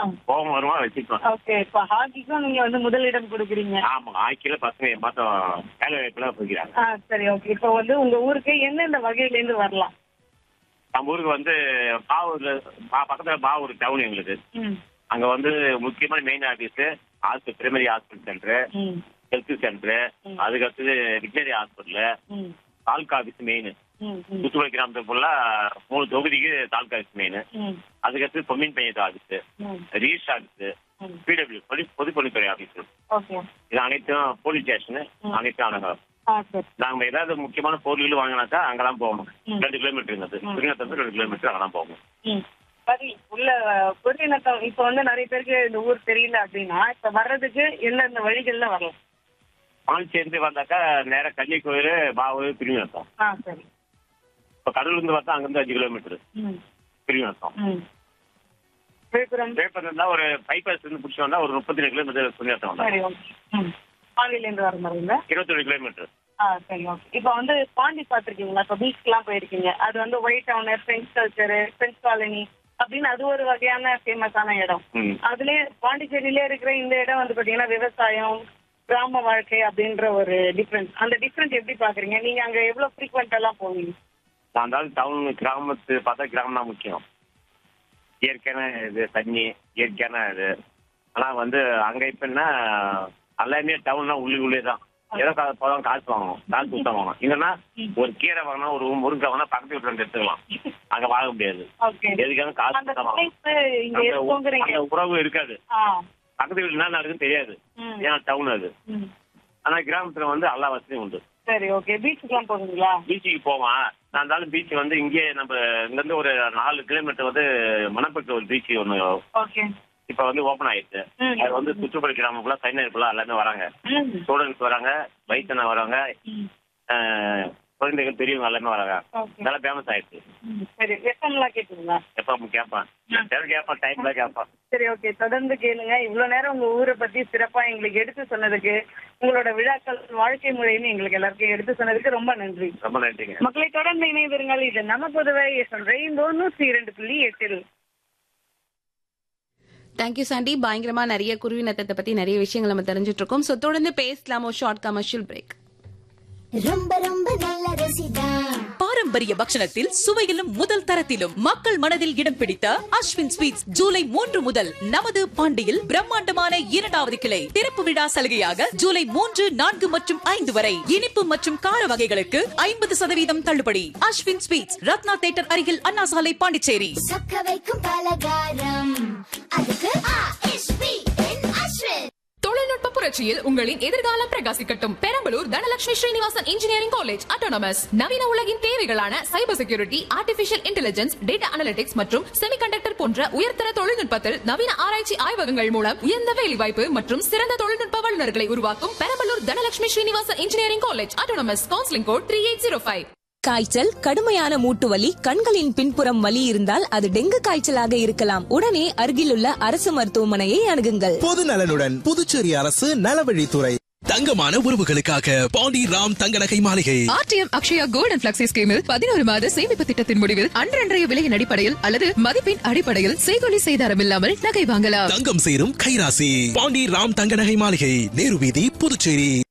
போகும் வருமா வச்சுக்குவோம் ஓகே இப்ப ஹாக்கிக்கும் நீங்க வந்து முதலிடம் கொடுக்குறீங்க ஆமா ஆக்கில பசங்க மாத்தம் வேலை வாய்ப்புல போய்க்கிறாங்க ஆ சரி ஓகே இப்போ வந்து உங்க ஊருக்கு எந்தெந்த வகையில இருந்து வரலாம் நம்ம ஊருக்கு வந்து பாவூர்ல பா- பக்கத்துல பாவூர் டவுன் எங்களுக்கு ம் அங்க வந்து முக்கியமான main office hospital primary hospital centre ம் ஹெல்த் சென்டர் ம். அதுக்கடுத்தது விக்னரி ஹாஸ்பிட்டல் ம் தாலுக்கா ஆபீஸ் மெயின் ம் ம் தூத்துக்குடி கிராமத்துக்கு ஃபுல்லா மூணு தொகுதிக்கு தாலுக்கா ஆபீஸ் மெயின் ம் அதுக்கடுத்து பொம்மின் பையத்து ஆபீஸ் ம் ரீஸ் ஆபீஸ் ம் பிடபிள்யூ பொது பொதுப்பணித்துறை ஆபீஸ் ஓகே இது அனைத்தும் போலீஸ் ஸ்டேஷன் ம். அனைத்தும் அடங்கும் ஆ சரி நாங்க ஏதாவது முக்கியமான பொருள்கள் வாங்கினாக்கா அங்கெல்லாம் போகணும் ம். ரெண்டு கிலோமீட்டருங்கிறது ம். திருநெல்வேலி ரெண்டு கிலோமீட்டர் அங்கெல்லாம் போகணும் ம் சரி உள்ள குடிநத்தம் இப்போ வந்து நிறைய பேருக்கு இந்த ஊர் தெரியல அப்படின்னா இப்ப வர்றதுக்கு எந்தெந்த வழிகள்ல வரலாம் பாண்டிச்சேரி வந்தாக்கா நேரா கன்னி கோயில் பாவூர் திருநெல்வேலி ஆ சரி இப்போ கடலூர்ல இருந்து பார்த்தா அங்கிருந்து அஞ்சு கிலோமீட்டர் ம் திருநெல்வேலி ம் விழுப்புரம் விழுப்புரம் இருந்தா ஒரு பைபாஸ் இருந்து பிடிச்சி வந்தா ஒரு முப்பத்தி ரெண்டு கிலோமீட்டர் திருநெல்வேலி வந்தா சரி ஓகே ம் பாண்டியில இருந்து வர மாதிரிங்களா இருபத்தொரு கிலோமீட்டர் ஆ சரி ஓகே இப்போ வந்து பாண்டி பார்த்துருக்கீங்களா இப்போ பீச்க்குலாம் போயிருக்கீங்க அது வந்து white town French culture French colony அப்படின்னு அது ஒரு வகையான ஃபேமஸான இடம் ம் அதுலயே பாண்டிச்சேரியிலே இருக்கிற இந்த இடம் வந்து பாத்தீங்கன்னா விவசாயம் கிராம வாழ்க்கை அப்படின்ற ஒரு டிஃப்ரென்ஸ் அந்த டிஃப்ரென்ஸ் எப்படி பாக்குறீங்க நீங்க அங்க எவ்வளவு ஃப்ரீக்வெண்ட் எல்லாம் போவீங்க நான் இருந்தாலும் டவுன் கிராமத்து பார்த்தா கிராமம் தான் முக்கியம் இயற்கையான இது தண்ணி இயற்கையான இது ஆனா வந்து அங்க இப்ப என்ன எல்லாமே டவுன்னா உள்ளுக்குள்ளே தான் ஏதோ கா- பழம் காசு வாங்கணும் காசு கொடுத்தா வாங்கணும் இல்லைன்னா ஒரு கீரை வாங்கினா ஒரு முருங்கை வாங்கினா பக்கத்து வீட்டுல இருந்து எடுத்துக்கலாம் அங்க வாங்க முடியாது ஓகே எதுக்காக காசு அந்த கொடுத்தா வாங்கணும் பிளேஸ் இங்க அந்த உ- இருக்குங்கிறீங்க அந்த உறவு இருக்காது ஆ பக்கத்து வீட்டுல என்ன நடக்குதுன்னு தெரியாது ம், ஏன்னா டவுன் அது ம். ஆனா கிராமத்துல வந்து எல்லா வசதியும் உண்டு சரி ஓகே பீச்சுக்குலாம் போவீங்களா பீச்சுக்கு போவான் நான் இருந்தாலும் பீச் வந்து இங்கே நம்ம இங்க இருந்து ஒரு நாலு கிலோமீட்டர் வந்து மணப்பட்டு ஒரு பீச் ஒண்ணு ஓகே இப்ப வந்து ஓபன் ஆயிடுச்சு ம். அது வந்து சுற்றுப்புற கிராமம் ஃபுல்லா சைனர் ஃபுல்லா எல்லாமே வராங்க ம், ஸ்டூடெண்ட்ஸ் வராங்க வயசான வராங்க ம். அஹ், குழந்தைகள் பெரியவங்க எல்லாமே வராங்க ஓகே நல்லா ஃபேமஸ் ஆயிடுச்சு ம், சரி எஃப்எம்லாம் கேட்குங்களா எப்ப கேட்பான் சரி கேட்பான் டைம்ல கேட்பான் சரி ஓகே தொடர்ந்து கேளுங்க இவ்வளவு நேரம் உங்க ஊரை பத்தி சிறப்பா எங்களுக்கு எடுத்து சொன்னதுக்கு உங்களோட விழாக்கள் வாழ்க்கை முறைன்னு எங்களுக்கு எல்லாருக்கும் எடுத்து சொன்னதுக்கு ரொம்ப நன்றி ரொம்ப நன்றிங்க மக்களை தொடர்ந்து இணைந்திருங்கள் இது நம்ம புதுவை எஃப்எம் ரெயின்போ நூற்றி இரண்டு புள்ளி எட்டில் தேங்க்யூ சாண்டி பயங்கரமா நிறைய குருவினத்தை பத்தி நிறைய விஷயங்கள் நம்ம தெரிஞ்சுட்டு இருக்கோம் ஸோ தொடர்ந்து பேசலாம் ஒரு ஷார்ட் கமர்ஷியல் பிரேக் ரொம்ப ரொம்ப நல்ல ருசிதா பாரம்பரிய பக்ஷணத்தில் சுவையிலும் முதல் தரத்திலும் மக்கள் மனதில் இடம் பிடித்த அஸ்வின் ஸ்வீட்ஸ் ஜூலை மூன்று முதல் நமது பாண்டியில் பிரம்மாண்டமான இரண்டாவது கிளை திறப்பு விழா சலுகையாக ஜூலை மூன்று நான்கு மற்றும் ஐந்து வரை இனிப்பு மற்றும் கார வகைகளுக்கு ஐம்பது சதவீதம் தள்ளுபடி அஸ்வின் ஸ்வீட்ஸ் ரத்னா தேட்டர் அருகில் அண்ணா சாலை பாண்டிச்சேரி சொக்க வைக்கும் பலகாரம் அதுக்கு ஆ.எஸ்.பி. என் அஸ்வின் தொழில்நுட்ப புரட்சியில் உங்களின் எதிர்காலம் பிரகாசிக்கட்டும் Perambalur Dhanalakshmi Srinivasan engineering college autonomous நவீன உலகின் தேவைகளான cyber security artificial intelligence data analytics மற்றும் செமிகண்டக்டர் போன்ற உயர்தர தொழில்நுட்பத்தில் நவீன ஆராய்ச்சி ஆய்வகங்கள் மூலம் உயர்ந்த வேலைவாய்ப்பு மற்றும் சிறந்த தொழில்நுட்ப வல்லுநர்களை உருவாக்கும் Perambalur Dhanalakshmi Srinivasan engineering college autonomous counselling code three eight zero five காய்ச்சல் கடுமையான மூட்டு வலி கண்களின் பின்புறம் வலி இருந்தால் அது டெங்கு காய்ச்சலாக இருக்கலாம் உடனே அருகிலுள்ள அரசு மருத்துவமனையை அணுகுங்கள் பொது நலனுடன் புதுச்சேரி அரசு நலவழித்துறை தங்கமான உறவுகளுக்காக பாண்டி ராம் தங்க நகை மாளிகை RTM Akshaya gold and flexi ஸ்கீமில் பதினோரு மாத சேமிப்பு திட்டத்தின் முடிவில் அன்றன்றைய விலையின் அடிப்படையில் அல்லது மதிப்பின் அடிப்படையில் செய்கொலி செய்தாரம் இல்லாமல் நகை வாங்கலாம் தங்கம் சேரும் கைராசி பாண்டி ராம் தங்க நகை மாளிகை நேரு வீதி புதுச்சேரி